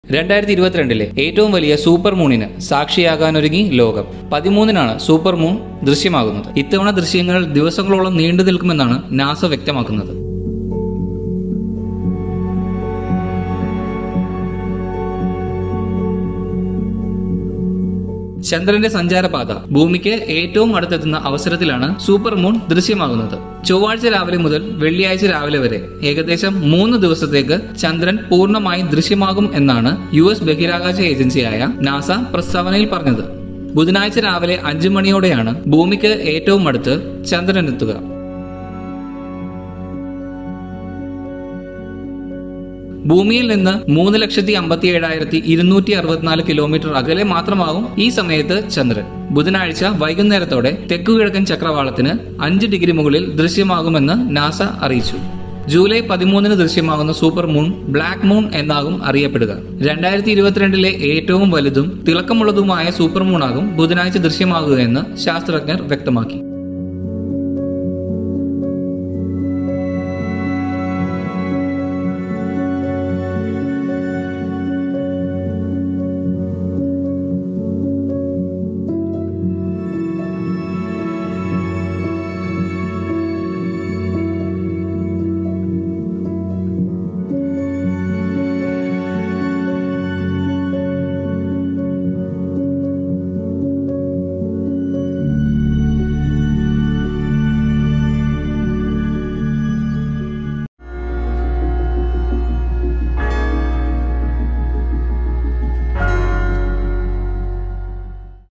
രണ്ടായിരത്തി ഇരുപത്തിരണ്ടിലെ ഏറ്റവും വലിയ സൂപ്പർ മൂണിന് സാക്ഷിയാകാനൊരുങ്ങി ലോകം പതിമൂന്നിനാണ് സൂപ്പർ മൂൺ ദൃശ്യമാകുന്നത് ഇത്തവണ ദൃശ്യങ്ങൾ ദിവസങ്ങളോളം നീണ്ടു നിൽക്കുമെന്നാണ് നാസ വ്യക്തമാക്കുന്നത് ചന്ദ്രന്റെ സഞ്ചാരപാത ഭൂമിക്ക് ഏറ്റവും അടുത്തെത്തുന്ന അവസരത്തിലാണ് സൂപ്പർ മൂൺ ദൃശ്യമാകുന്നത് ചൊവ്വാഴ്ച രാവിലെ മുതൽ വെള്ളിയാഴ്ച രാവിലെ വരെ ഏകദേശം മൂന്ന് ദിവസത്തേക്ക് ചന്ദ്രൻ പൂർണ്ണമായും ദൃശ്യമാകും എന്നാണ് യു എസ് ബഹിരാകാശ ഏജൻസിയായ നാസ പ്രസ്താവനയിൽ പറഞ്ഞത് ബുധനാഴ്ച രാവിലെ അഞ്ചു മണിയോടെയാണ് ഭൂമിക്ക് ഏറ്റവും അടുത്ത് ചന്ദ്രൻ എത്തുക ഭൂമിയിൽ നിന്ന് മൂന്ന് ലക്ഷത്തി അമ്പത്തി ഏഴായിരത്തി ഇരുന്നൂറ്റി അറുപത്തിനാല് കിലോമീറ്റർ അകലെ മാത്രമാകും ഈ സമയത്ത് ചന്ദ്രൻ ബുധനാഴ്ച വൈകുന്നേരത്തോടെ തെക്കുകിഴക്കൻ ചക്രവാളത്തിന് അഞ്ച് ഡിഗ്രി മുകളിൽ ദൃശ്യമാകുമെന്ന് നാസ അറിയിച്ചു ജൂലൈ പതിമൂന്നിന് ദൃശ്യമാകുന്ന സൂപ്പർ മൂൺ ബ്ലാക്ക് മൂൺ എന്നാകും അറിയപ്പെടുക രണ്ടായിരത്തി ഇരുപത്തിരണ്ടിലെ ഏറ്റവും വലുതും തിളക്കമുള്ളതുമായ സൂപ്പർ മൂണാകും ബുധനാഴ്ച ദൃശ്യമാകുകയെന്ന് ശാസ്ത്രജ്ഞർ വ്യക്തമാക്കി